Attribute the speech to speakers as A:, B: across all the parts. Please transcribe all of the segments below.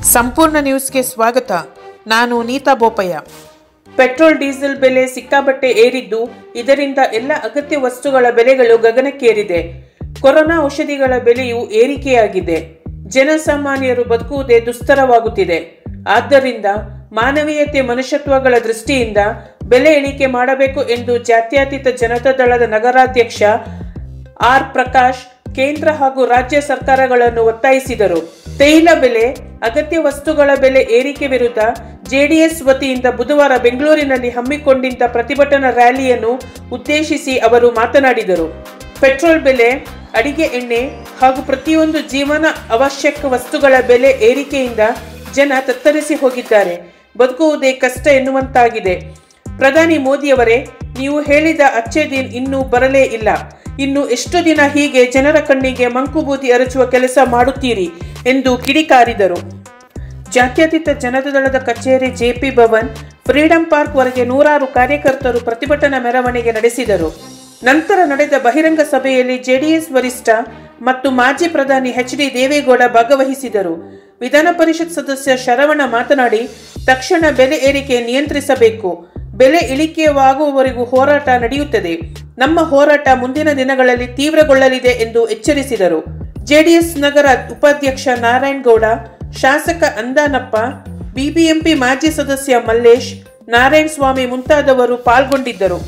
A: ಸಂಪೂರ್ಣ ನ್ಯೂಸ್ಗೆ ಸ್ವಾಗತ ನಾನು ನೀತಾ ಬೋಪಯ್ಯ ಪೆಟ್ರೋಲ್ ಡೀಸೆಲ್ ಬೆಲೆ ಸಿಕ್ಕಾಬಟ್ಟೆ ಏರಿದ್ದು ಇದರಿಂದ ಎಲ್ಲ ಅಗತ್ಯ ವಸ್ತುಗಳ ಬೆಲೆಗಳು ಗಗನಕ್ಕೇರಿದೆ ಕೊರೋನಾ ಔಷಧಿಗಳ ಬೆಲೆಯೂ ಏರಿಕೆಯಾಗಿದೆ ಜನಸಾಮಾನ್ಯರು ಬದುಕುವುದೇ ದುಸ್ತರವಾಗುತ್ತಿದೆ ಆದ್ದರಿಂದ ಮಾನವೀಯತೆ ಮನುಷ್ಯತ್ವಗಳ ದೃಷ್ಟಿಯಿಂದ ಬೆಲೆ ಇಳಿಕೆ ಮಾಡಬೇಕು ಎಂದು ಜಾತ್ಯತೀತ ಜನತಾ ದಳದ ನಗರಾಧ್ಯಕ್ಷ ಆರ್ ಪ್ರಕಾಶ್ ಕೇಂದ್ರ ಹಾಗೂ ರಾಜ್ಯ ಸರ್ಕಾರಗಳನ್ನು ಒತ್ತಾಯಿಸಿದರು ತೈಲ ಬೆಲೆ ಅಗತ್ಯ ವಸ್ತುಗಳ ಬೆಲೆ ಏರಿಕೆ ವಿರುದ್ಧ ಜೆಡಿಎಸ್ ವತಿಯಿಂದ ಬುಧವಾರ ಬೆಂಗಳೂರಿನಲ್ಲಿ ಹಮ್ಮಿಕೊಂಡಿದ್ದ ಪ್ರತಿಭಟನಾ ರ್ಯಾಲಿಯನ್ನು ಉದ್ದೇಶಿಸಿ ಅವರು ಮಾತನಾಡಿದರು ಪೆಟ್ರೋಲ್ ಬೆಲೆ ಅಡಿಗೆ ಎಣ್ಣೆ ಹಾಗೂ ಪ್ರತಿಯೊಂದು ಜೀವನ ಅವಶ್ಯಕ ವಸ್ತುಗಳ ಬೆಲೆ ಏರಿಕೆಯಿಂದ ಜನ ತತ್ತರಿಸಿ ಹೋಗಿದ್ದಾರೆ ಬದುಕುವುದೇ ಕಷ್ಟ ಎನ್ನುವಂತಾಗಿದೆ ಪ್ರಧಾನಿ ಮೋದಿಯವರೇ ನೀವು ಹೇಳಿದ ಅಚ್ಚೆ ದಿನ್ ಇನ್ನೂ ಬರಲೇ ಇಲ್ಲ ಇನ್ನು ಎಷ್ಟು ದಿನ ಹೀಗೆ ಜನರ ಕಣ್ಣಿಗೆ ಮಂಕುಬೂದಿ ಎರಚುವ ಕೆಲಸ ಮಾಡುತ್ತೀರಿ ಎಂದು ಕಿಡಿಕಾರಿದರು ಜಾತ್ಯತೀತ ಜನತಾದಳದ ಕಚೇರಿ ಜೆಪಿ ಭವನ್ ಫ್ರೀಡಂ ಪಾರ್ಕ್ ವರೆಗೆ ನೂರಾರು ಕಾರ್ಯಕರ್ತರು ಪ್ರತಿಭಟನಾ ಮೆರವಣಿಗೆ ನಡೆಸಿದರು ನಂತರ ನಡೆದ ಬಹಿರಂಗ ಸಭೆಯಲ್ಲಿ ಜೆಡಿಎಸ್ ವರಿಷ್ಠ ಮತ್ತು ಮಾಜಿ ಪ್ರಧಾನಿ ಎಚ್ ಡಿ ದೇವೇಗೌಡ ಭಾಗವಹಿಸಿದರು ವಿಧಾನ ಪರಿಷತ್ ಸದಸ್ಯ ಶರವಣ ಮಾತನಾಡಿ ತಕ್ಷಣ ಬೆಲೆ ಏರಿಕೆ ನಿಯಂತ್ರಿಸಬೇಕು ಬೆಲೆ ಇಳಿಕೆಯಾಗುವವರೆಗೂ ಹೋರಾಟ ನಡೆಯುತ್ತದೆ ನಮ್ಮ ಹೋರಾಟ ಮುಂದಿನ ದಿನಗಳಲ್ಲಿ ತೀವ್ರಗೊಳ್ಳಲಿದೆ ಎಂದು ಎಚ್ಚರಿಸಿದರು ಜೆಡಿಎಸ್ ನಗರ ಉಪಾಧ್ಯಕ್ಷ ನಾರಾಯಣ್ ಗೌಡ ಶಾಸಕ ಅಂದಾನಪ್ಪ ಬಿಬಿಎಂಪಿ ಮಾಜಿ ಸದಸ್ಯ ಮಲ್ಲೇಶ್ ನಾರಾಯಣ ಸ್ವಾಮಿ ಮುಂತಾದವರು ಪಾಲ್ಗೊಂಡಿದ್ದರು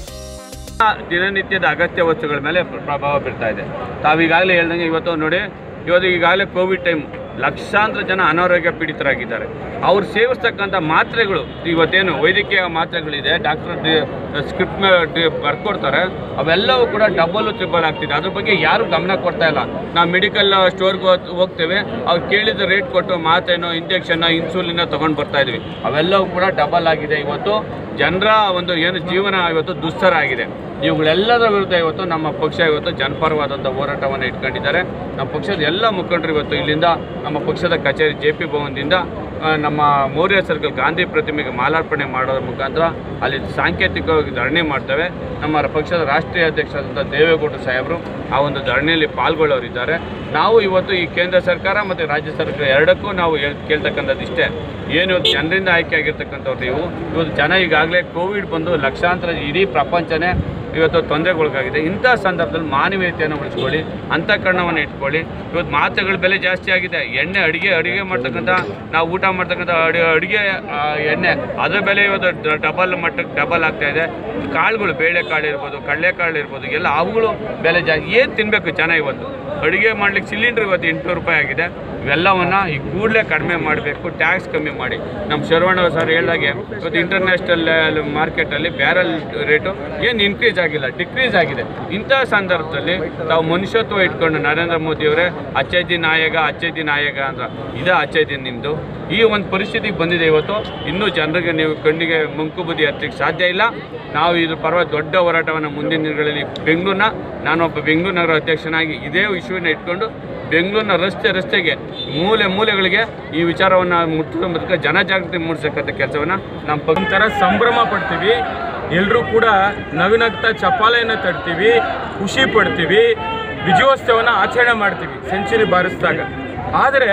B: ದಿನನಿತ್ಯದ ಅಗತ್ಯ ವಸ್ತುಗಳ ಮೇಲೆ ಪ್ರ- ಪ್ರಭಾವ ಬೀರ್ತಾ ಇದೆ ತಾವೀಗಾಗಲೇ ಹೇಳ್ದಂಗೆ ಇವತ್ತು ನೋಡಿ ಇವತ್ತು ಈಗಾಗಲೇ ಕೋವಿಡ್ ಟೈಮ್ ಲಕ್ಷಾಂತರ ಜನ ಅನಾರೋಗ್ಯ ಪೀಡಿತರಾಗಿದ್ದಾರೆ ಅವ್ರು ಸೇವಿಸ್ತಕ್ಕಂಥ ಮಾತ್ರೆಗಳು ಇವತ್ತೇನು ವೈದ್ಯಕೀಯ ಮಾತ್ರೆಗಳಿದೆ ಡಾಕ್ಟರ್ ಸ್ಕ್ರಿಪ್ಟ್ ಬರ್ಕೊಡ್ತಾರೆ ಅವೆಲ್ಲವೂ ಕೂಡ ಡಬಲ್ ಟ್ರಿಬಲ್ ಆಗ್ತಿದೆ ಅದ್ರ ಬಗ್ಗೆ ಯಾರು ಗಮನ ಕೊಡ್ತಾ ಇಲ್ಲ ನಾವು ಮೆಡಿಕಲ್ ಸ್ಟೋರ್ಗೆ ಹೋಗ್ತೇವೆ ಅವ್ರು ಕೇಳಿದ ರೇಟ್ ಕೊಟ್ಟು ಮಾತ್ರೆನೋ ಇಂಜೆಕ್ಷನ್ ಇನ್ಸುಲಿನ ತೊಗೊಂಡು ಬರ್ತಾ ಇದ್ವಿ ಅವೆಲ್ಲವೂ ಕೂಡ ಡಬಲ್ ಆಗಿದೆ ಇವತ್ತು ಜನರ ಒಂದು ಏನು ಜೀವನ ಇವತ್ತು ದುಸ್ತರ ಆಗಿದೆ ಇವುಗಳೆಲ್ಲದರ ವಿರುದ್ಧ ಇವತ್ತು ನಮ್ಮ ಪಕ್ಷ ಇವತ್ತು ಜನಪರವಾದಂಥ ಹೋರಾಟವನ್ನು ಇಟ್ಕೊಂಡಿದ್ದಾರೆ ನಮ್ಮ ಪಕ್ಷದ ಎಲ್ಲ ಮುಖಂಡರು ಇವತ್ತು ಇಲ್ಲಿಂದ ನಮ್ಮ ಪಕ್ಷದ ಕಚೇರಿ ಜೆ ಪಿ ಭವನದಿಂದ ಆ, ನಮ್ಮ ಮೌರ್ಯ ಸರ್ಕಲ್ ಗಾಂಧಿ ಪ್ರತಿಮೆಗೆ ಮಾಲಾರ್ಪಣೆ ಮಾಡೋದ್ರ ಮುಖಾಂತರ ಅಲ್ಲಿ ಸಾಂಕೇತಿಕವಾಗಿ ಧರಣಿ ಮಾಡ್ತೇವೆ ನಮ್ಮ ಪಕ್ಷದ ರಾಷ್ಟ್ರೀಯ ಅಧ್ಯಕ್ಷರಾದಂಥ ದೇವೇಗೌಡರು ಸಾಹೇಬರು ಆ ಒಂದು ಧರಣಿಯಲ್ಲಿ ಪಾಲ್ಗೊಳ್ಳೋರಿದ್ದಾರೆ ನಾವು ಇವತ್ತು ಈ ಕೇಂದ್ರ ಸರ್ಕಾರ ಮತ್ತು ರಾಜ್ಯ ಸರ್ಕಾರ ಎರಡಕ್ಕೂ ನಾವು ಹೇಳ್ ಕೇಳ್ತಕ್ಕಂಥದ್ದು ಇಷ್ಟೇ ಏನು ಜನರಿಂದ ಆಯ್ಕೆ ಆಗಿರ್ತಕ್ಕಂಥವ್ರು ನೀವು ಇವತ್ತು ಜನ ಈಗಾಗಲೇ ಕೋವಿಡ್ ಬಂದು ಲಕ್ಷಾಂತರ ಇಡೀ ಪ್ರಪಂಚನೇ ಇವತ್ತು ತೊಂದರೆಗೊಳಗಾಗಿದೆ ಇಂಥ ಸಂದರ್ಭದಲ್ಲಿ ಮಾನವೀಯತೆಯನ್ನು ಉಳಿಸ್ಕೊಳ್ಳಿ ಅಂತಃಕರಣವನ್ನು ಇಟ್ಕೊಳ್ಳಿ ಇವತ್ತು ಮಾತ್ರೆಗಳ ಬೆಲೆ ಜಾಸ್ತಿ ಆಗಿದೆ ಎಣ್ಣೆ ಅಡುಗೆ ಅಡುಗೆ ಮಾಡ್ತಕ್ಕಂಥ ನಾವು ಊಟ ಮಾಡ್ತಕ್ಕಂಥ ಅಡಿ ಅಡುಗೆ ಆ, ಎಣ್ಣೆ ಅದರ ಬೆಲೆ ಇವತ್ತು ಡಬಲ್ ಮಟ್ಟಕ್ಕೆ ಡಬಲ್ ಆಗ್ತಾ ಇದೆ ಕಾಳುಗಳು ಬೇಳೆಕಾಳು ಇರ್ಬೋದು ಕಡಲೆಕಾಳು ಇರ್ಬೋದು ಎಲ್ಲ ಅವುಗಳು ಬೆಲೆ ಜಾಸ್ತಿ ಏನು ತಿನ್ನಬೇಕು ಜನ ಇವತ್ತು ಅಡುಗೆ ಮಾಡ್ಲಿಕ್ಕೆ ಸಿಲಿಂಡ್ರ್ ಇವತ್ತು ಎಂಟುನೂರು ರೂಪಾಯಿ ಆಗಿದೆ ಇವೆಲ್ಲವನ್ನು ಈ ಕೂಡಲೇ ಕಡಿಮೆ ಮಾಡಬೇಕು ಟ್ಯಾಕ್ಸ್ ಕಮ್ಮಿ ಮಾಡಿ ನಮ್ಮ ಶರವಣ ಸರ್ ಹೇಳ್ದಾಗೆ ಇವತ್ತು ಇಂಟರ್ನ್ಯಾಷನಲ್ ಮಾರ್ಕೆಟಲ್ಲಿ ಬ್ಯಾರಲ್ ರೇಟು ಏನು ಇನ್ಕ್ರೀಸ್ ಆಗಿಲ್ಲ ಡಿಕ್ರೀಸ್ ಆಗಿದೆ ಇಂಥ ಸಂದರ್ಭದಲ್ಲಿ ತಾವು ಮನುಷ್ಯತ್ವ ಇಟ್ಕೊಂಡು ನರೇಂದ್ರ ಮೋದಿಯವರೇ ಅಚ್ಚೇದಿ ನಾಯಕ ಅಚ್ಚೇದಿ ನಾಯಕ ಅಂತ ಇದೇ ಅಚ್ಚೇದಿ ನಿಮ್ಮದು ಈ ಒಂದು ಪರಿಸ್ಥಿತಿಗೆ ಬಂದಿದೆ ಇವತ್ತು ಇನ್ನೂ ಜನರಿಗೆ ನೀವು ಕಣ್ಣಿಗೆ ಮಂಕು ಬುದ್ಧಿ ಹತ್ತಲಿಕ್ಕೆ ಸಾಧ್ಯ ಇಲ್ಲ ನಾವು ಇದ್ರ ಪರವಾಗಿ ದೊಡ್ಡ ಹೋರಾಟವನ್ನು ಮುಂದಿನ ದಿನಗಳಲ್ಲಿ ಬೆಂಗಳೂರಿನ ನಾನೊಬ್ಬ ಬೆಂಗಳೂರು ನಗರ ಅಧ್ಯಕ್ಷನಾಗಿ ಇದೇ ವಿಷಯವನ್ನು ಇಟ್ಕೊಂಡು ಬೆಂಗಳೂರಿನ ರಸ್ತೆ ರಸ್ತೆಗೆ ಮೂಲೆ ಮೂಲೆಗಳಿಗೆ ಈ ವಿಚಾರವನ್ನು ಮುಟ್ಟಿಸೋ ಮೂಲಕ ಜನಜಾಗೃತಿ ಮೂಡಿಸಕ್ಕಂಥ ಕೆಲಸವನ್ನು ನಮ್ಮ ಪಕ್ಷ
C: ಒಂಥರ ಸಂಭ್ರಮ ಪಡ್ತೀವಿ ಎಲ್ಲರೂ ಕೂಡ ನವಿನಗ್ತಾ ಚಪ್ಪಾಳೆಯನ್ನು ತಡ್ತೀವಿ ಖುಷಿ ಪಡ್ತೀವಿ ವಿಜಯೋತ್ಸವನ ಆಚರಣೆ ಮಾಡ್ತೀವಿ ಸೆಂಚುರಿ ಬಾರಿಸಿದಾಗ ಆದರೆ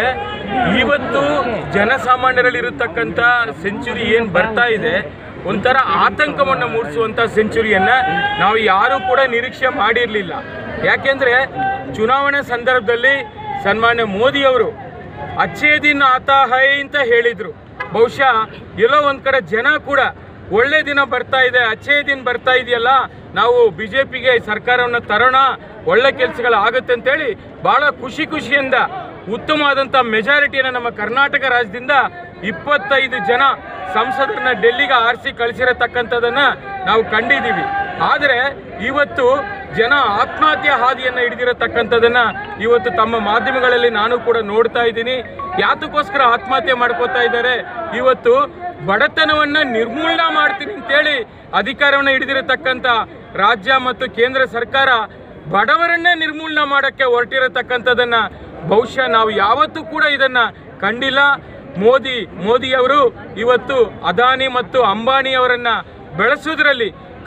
C: ಇವತ್ತು ಜನಸಾಮಾನ್ಯರಲ್ಲಿ ಇರತಕ್ಕಂಥ ಸೆಂಚುರಿ ಏನು ಬರ್ತಾ ಇದೆ ಒಂಥರ ಆತಂಕವನ್ನು ಮೂಡಿಸುವಂಥ ಸೆಂಚುರಿಯನ್ನು ನಾವು ಯಾರೂ ಕೂಡ ನಿರೀಕ್ಷೆ ಮಾಡಿರಲಿಲ್ಲ ಯಾಕೆಂದರೆ ಚುನಾವಣೆ ಸಂದರ್ಭದಲ್ಲಿ ಸನ್ಮಾನ್ಯ ಮೋದಿಯವರು ಅಚ್ಚೇ ದಿನ ಆತ ಹೈ ಅಂತ ಹೇಳಿದ್ರು ಬಹುಶಃ ಎಲ್ಲೋ ಒಂದ್ ಕಡೆ ಜನ ಕೂಡ ಒಳ್ಳೆ ದಿನ ಬರ್ತಾ ಇದೆ ಅಚ್ಚೇ ದಿನ ಬರ್ತಾ ಇದೆಯಲ್ಲ ನಾವು ಬಿಜೆಪಿಗೆ ಸರ್ಕಾರವನ್ನು ತರೋಣ ಒಳ್ಳೆ ಕೆಲಸಗಳಾಗುತ್ತೆ ಅಂತೇಳಿ ಬಹಳ ಖುಷಿ ಖುಷಿಯಿಂದ ಉತ್ತಮವಾದಂಥ ಮೆಜಾರಿಟಿಯನ್ನು ನಮ್ಮ ಕರ್ನಾಟಕ ರಾಜ್ಯದಿಂದ ಇಪ್ಪತ್ತೈದು ಜನ ಸಂಸದರನ್ನ ಡೆಲ್ಲಿಗೆ ಆರಿಸಿ ಕಳಿಸಿರತಕ್ಕಂಥದ್ದನ್ನ ನಾವು ಕಂಡಿದ್ದೀವಿ ಆದರೆ ಇವತ್ತು ಜನ ಆತ್ಮಹತ್ಯೆ ಹಾದಿಯನ್ನು ಹಿಡಿದಿರತಕ್ಕಂಥದ್ದನ್ನ ಇವತ್ತು ತಮ್ಮ ಮಾಧ್ಯಮಗಳಲ್ಲಿ ನಾನು ಕೂಡ ನೋಡ್ತಾ ಇದ್ದೀನಿ ಯಾತಕ್ಕೋಸ್ಕರ ಆತ್ಮಹತ್ಯೆ ಮಾಡ್ಕೋತಾ ಇದ್ದಾರೆ ಇವತ್ತು ಬಡತನವನ್ನ ನಿರ್ಮೂಲನ ಮಾಡ್ತೀನಿ ಅಂತೇಳಿ ಅಧಿಕಾರವನ್ನು ಹಿಡಿದಿರತಕ್ಕಂಥ ರಾಜ್ಯ ಮತ್ತು ಕೇಂದ್ರ ಸರ್ಕಾರ ಬಡವರನ್ನೇ ನಿರ್ಮೂಲನ ಮಾಡಕ್ಕೆ ಹೊರಟಿರತಕ್ಕಂಥದ್ದನ್ನ ಬಹುಶಃ ನಾವು ಯಾವತ್ತೂ ಕೂಡ ಇದನ್ನ ಕಂಡಿಲ್ಲ ಮೋದಿ ಮೋದಿಯವರು ಇವತ್ತು ಅದಾನಿ ಮತ್ತು ಅಂಬಾನಿಯವರನ್ನ ಬೆಳೆಸೋದ್ರಲ್ಲಿ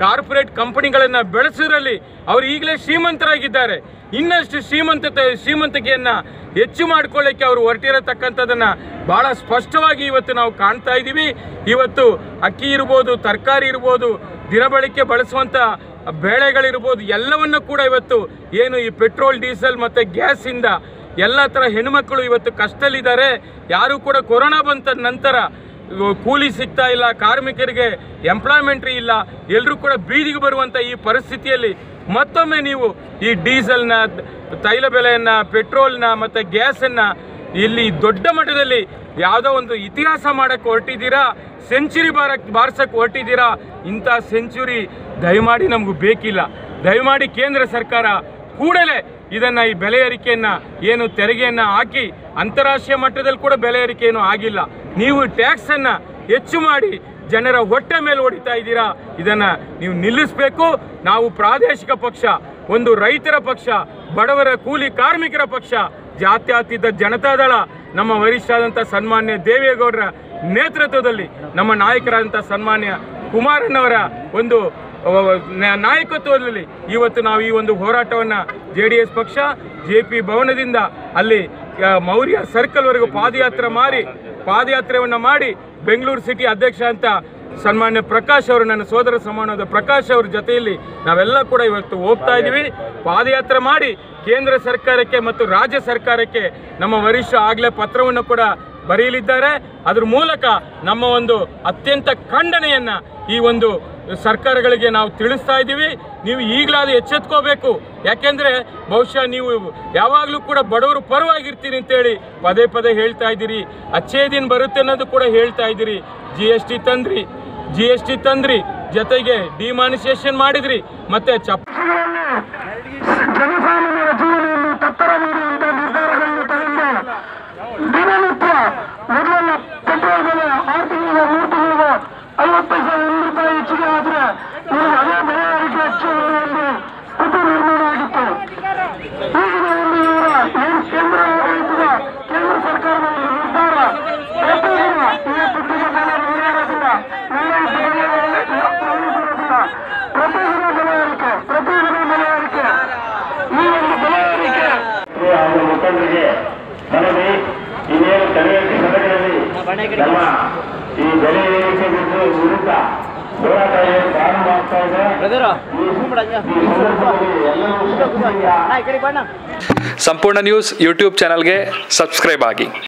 C: ಕಾರ್ಪೊರೇಟ್ ಕಂಪನಿಗಳನ್ನು ಬೆಳೆಸೋದ್ರಲ್ಲಿ ಅವರು ಈಗಲೇ ಶ್ರೀಮಂತರಾಗಿದ್ದಾರೆ ಇನ್ನಷ್ಟು ಶ್ರೀಮಂತತೆ ಶ್ರೀಮಂತಿಕೆಯನ್ನ ಹೆಚ್ಚು ಮಾಡ್ಕೊಳ್ಳಿಕ್ಕೆ ಅವರು ಹೊರಟಿರತಕ್ಕಂಥದ್ದನ್ನ ಬಹಳ ಸ್ಪಷ್ಟವಾಗಿ ಇವತ್ತು ನಾವು ಕಾಣ್ತಾ ಇದ್ದೀವಿ ಇವತ್ತು ಅಕ್ಕಿ ಇರ್ಬೋದು ತರಕಾರಿ ಇರ್ಬೋದು ದಿನಬಳಕೆ ಬಳಸುವಂಥ ಬೇಳೆಗಳಿರ್ಬೋದು ಎಲ್ಲವನ್ನು ಕೂಡ ಇವತ್ತು ಏನು ಈ ಪೆಟ್ರೋಲ್ ಡೀಸೆಲ್ ಮತ್ತು ಗ್ಯಾಸಿಂದ ಎಲ್ಲ ಥರ ಹೆಣ್ಮಕ್ಳು ಇವತ್ತು ಕಷ್ಟದಲ್ಲಿದ್ದಾರೆ ಯಾರು ಕೂಡ ಕೊರೋನಾ ಬಂತ ನಂತರ ಇವ್ ಕೂಲಿ ಸಿಗ್ತಾ ಇಲ್ಲ ಕಾರ್ಮಿಕರಿಗೆ ಎಂಪ್ಲಾಯ್ಮೆಂಟ್ ಇಲ್ಲ ಎಲ್ಲರೂ ಕೂಡ ಬೀದಿಗೆ ಬರುವಂಥ ಈ ಪರಿಸ್ಥಿತಿಯಲ್ಲಿ ಮತ್ತೊಮ್ಮೆ ನೀವು ಈ ಡೀಸೆಲ್ನ ತೈಲ ಬೆಲೆಯನ್ನ ಪೆಟ್ರೋಲ್ನ ಮತ್ತು ಗ್ಯಾಸನ್ನು ಇಲ್ಲಿ ದೊಡ್ಡ ಮಟ್ಟದಲ್ಲಿ ಯಾವುದೋ ಒಂದು ಇತಿಹಾಸ ಮಾಡಕ್ಕೆ ಹೊರಟಿದ್ದೀರಾ ಸೆಂಚುರಿ ಬಾರಕ್ ಬಾರ್ಸಕ್ಕೆ ಹೊರಟಿದ್ದೀರಾ ಇಂಥ ಸೆಂಚುರಿ ದಯಮಾಡಿ ನಮಗೂ ಬೇಕಿಲ್ಲ ದಯಮಾಡಿ ಕೇಂದ್ರ ಸರ್ಕಾರ ಕೂಡಲೇ ಇದನ್ನ ಈ ಬೆಲೆ ಏರಿಕೆಯನ್ನ ಏನು ತೆರಿಗೆಯನ್ನ ಹಾಕಿ ಅಂತಾರಾಷ್ಟ್ರೀಯ ಮಟ್ಟದಲ್ಲಿ ಕೂಡ ಬೆಲೆ ಏರಿಕೆ ಏನು ಆಗಿಲ್ಲ ನೀವು ಟ್ಯಾಕ್ಸ್ ಅನ್ನ ಹೆಚ್ಚು ಮಾಡಿ ಜನರ ಹೊಟ್ಟೆ ಮೇಲೆ ಹೊಡಿತಾ ಇದ್ದೀರಾ ಇದನ್ನ ನೀವು ನಿಲ್ಲಿಸಬೇಕು ನಾವು ಪ್ರಾದೇಶಿಕ ಪಕ್ಷ ಒಂದು ರೈತರ ಪಕ್ಷ ಬಡವರ ಕೂಲಿ ಕಾರ್ಮಿಕರ ಪಕ್ಷ ಜಾತ್ಯತೀತ ಜನತಾದಳ ನಮ್ಮ ವರಿಷ್ಠರಾದಂಥ ಸನ್ಮಾನ್ಯ ದೇವೇಗೌಡರ ನೇತೃತ್ವದಲ್ಲಿ ನಮ್ಮ ನಾಯಕರಾದಂಥ ಸನ್ಮಾನ್ಯ ಕುಮಾರಣ್ಣವರ ಒಂದು ಅವ- ನ- ನಾಯಕತ್ವದಲ್ಲಿ ಇವತ್ತು ನಾವು ಈ ಒಂದು ಹೋರಾಟವನ್ನು ಜೆ ಡಿ ಎಸ್ ಪಕ್ಷ ಜೆ ಪಿ ಭವನದಿಂದ ಅಲ್ಲಿ ಆ, ಮೌರ್ಯ ಸರ್ಕಲ್ವರೆಗೂ ಪಾದಯಾತ್ರೆ ಮಾಡಿ ಪಾದಯಾತ್ರೆಯನ್ನು ಮಾಡಿ ಬೆಂಗಳೂರು ಸಿಟಿ ಅಧ್ಯಕ್ಷ ಅಂತ ಸನ್ಮಾನ್ಯ ಪ್ರಕಾಶ್ ಅವರು ನನ್ನ ಸೋದರ ಸಮಾನವಾದ ಪ್ರಕಾಶ್ ಅವ್ರ ಜೊತೆಯಲ್ಲಿ ನಾವೆಲ್ಲ ಕೂಡ ಇವತ್ತು ಹೋಗ್ತಾ ಇದ್ದೀವಿ ಪಾದಯಾತ್ರೆ ಮಾಡಿ ಕೇಂದ್ರ ಸರ್ಕಾರಕ್ಕೆ ಮತ್ತು ರಾಜ್ಯ ಸರ್ಕಾರಕ್ಕೆ ನಮ್ಮ ವರಿಷ್ಠ ಆಗಲೇ ಪತ್ರವನ್ನು ಕೂಡ ಬರೆಯಲಿದ್ದಾರೆ ಅದ್ರ ಮೂಲಕ ನಮ್ಮ ಒಂದು ಅತ್ಯಂತ ಖಂಡನೆಯನ್ನ ಈ ಒಂದು ಸರ್ಕಾರಗಳಿಗೆ ನಾವು ತಿಳಿಸ್ತಾ ಇದ್ದೀವಿ ನೀವು ಈಗಲಾದ್ರೂ ಎಚ್ಚೆತ್ಕೋಬೇಕು ಯಾಕೆಂದ್ರೆ ಬಹುಶಃ ನೀವು ಯಾವಾಗಲೂ ಕೂಡ ಬಡವರು ಪರವಾಗಿರ್ತೀರಿ ಅಂತೇಳಿ ಪದೇ ಪದೇ ಹೇಳ್ತಾ ಇದ್ದೀರಿ ಅಚ್ಚೇ ದಿನ ಬರುತ್ತೆ ಅನ್ನೋದು ಕೂಡ ಹೇಳ್ತಾ ಇದ್ದೀರಿ ಜಿ ಎಸ್ ಟಿ ತಂದ್ರಿ ಜಿ ಎಸ್ ಟಿ ತಂದ್ರಿ ಜೊತೆಗೆ ಡಿಮಾನಿಸೇಷನ್ ಮಾಡಿದ್ರಿ ಮತ್ತೆ ಚಪ್ಪ
D: ಜನಸಾಮಾನ್ಯರ ಜೀವನವನ್ನು ತತ್ತರ ನೀಡುವಂತ ನಿರ್ಧಾರಗಳನ್ನು ತಗೊಂಡು ದಿನನಿತ್ಯ ಮೊದಲೆಲ್ಲ ಪೆಟ್ರೋಲ್ ಬೆಲೆ ಆರು ತಿಂಗಳಿಗೆ ಮೂರು ತಿಂಗಳಿಗೆ ಐವತ್ತು ಪೈಸೆ ಒಂದು ರೂಪಾಯಿ ಹೆಚ್ಚಿಗೆ ಆದ್ರೆ ಈಗ ಅದೇ ಬೆಲೆ ಏರಿಕೆ ಹೆಚ್ಚು ಎಂದು ಸ್ಥಿತಿ ನಿರ್ಮಾಣ ಆಗಿತ್ತು ಈಗಿನ ಒಂದು ಇವರ ಏನು ಕೇಂದ್ರ ಆಡಳಿತದ ಕೇಂದ್ರ ಸರ್ಕಾರದ ಒಂದು ನಿರ್ಧಾರ ಪ್ರತಿದಿನ ಇವತ್ತು ದಿನ ಬೆಲೆ ನಿರ್ಧಾರದಿಂದ ನಲವತ್ತು ಬೆಲೆ ಪ್ರತಿದಿನ ಬೆಲೆ ಏರಿಕೆ ಪ್ರತಿದಿನ ಬೆಲೆ ಏರಿಕೆ ಈ ಒಂದು ಬೆಲೆ ಏರಿಕೆ
E: ಹಾಗೂ ಮುಖಂಡರಿಗೆ ಮನವಿ ಇನ್ನೇನು ತರಬೇತಿ ಸಭೆಗಳಲ್ಲಿ ನಮ್ಮ ಈ ಬೆಲೆ ಏರಿಕೆ ವಿರುದ್ಧ ಹೋರಾಟ ಏನು ಪ್ರಾರಂಭ ಆಗ್ತಾ ಇದೆ ಈ ಈ ಸಂದರ್ಭದಲ್ಲಿ ಎಲ್ಲರೂ ಶಕ್ತಿಯ
F: ಸಂಪೂರ್ಣ ನ್ಯೂಸ್ ಯೂಟ್ಯೂಬ್ ಚಾನಲ್ಗೆ ಸಬ್ಸ್ಕ್ರೈಬ್ ಆಗಿ